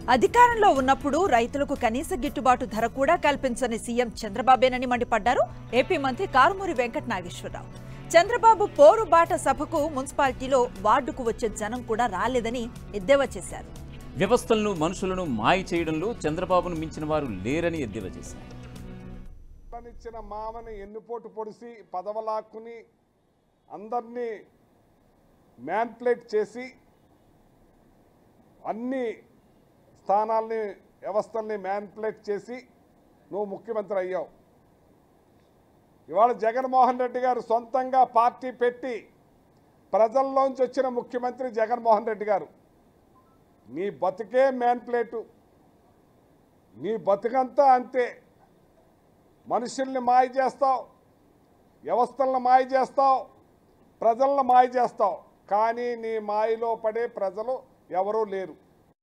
అధికారంలో ఉన్నప్పుడు రైతులకు కనీస గిట్టుబాటు ధర కూడా కల్పించని సీఎం చంద్రబాబేనని మండిపడ్డారు ఏపీ మంత్రి కారుమూరి వెంకట నాగేశ్వరరావు చంద్రబాబు పోరు బాట సభకు మున్సిపాలిటీలో వార్డుకు వచ్చే జనం కూడా రాలేదని ఎద్దేవా చేశారు వ్యవస్థలను మనుషులను మాయ చేయడంలో చంద్రబాబును మించిన వారు లేరని ఎద్దేవా చేశారు ఇచ్చిన మామని ఎన్నుపోటు పొడిసి పదవలాక్కుని అందరినీ మ్యాన్ప్లేట్ చేసి అన్ని స్థానాల్ని వ్యవస్థల్ని మ్యాన్ప్లేట్ చేసి నువ్వు ముఖ్యమంత్రి అయ్యావు ఇవాళ జగన్మోహన్ రెడ్డి గారు సొంతంగా పార్టీ పెట్టి ప్రజల్లోంచి వచ్చిన ముఖ్యమంత్రి జగన్మోహన్ రెడ్డి గారు నీ బతుకే మ్యాన్ప్లేటు నీ బతుకంతా అంతే మనుషుల్ని మాయ చేస్తావు వ్యవస్థలను మాయ చేస్తావు ప్రజలను మాయ చేస్తావు కానీ నీ మాయలో పడే ప్రజలు ఎవరూ లేరు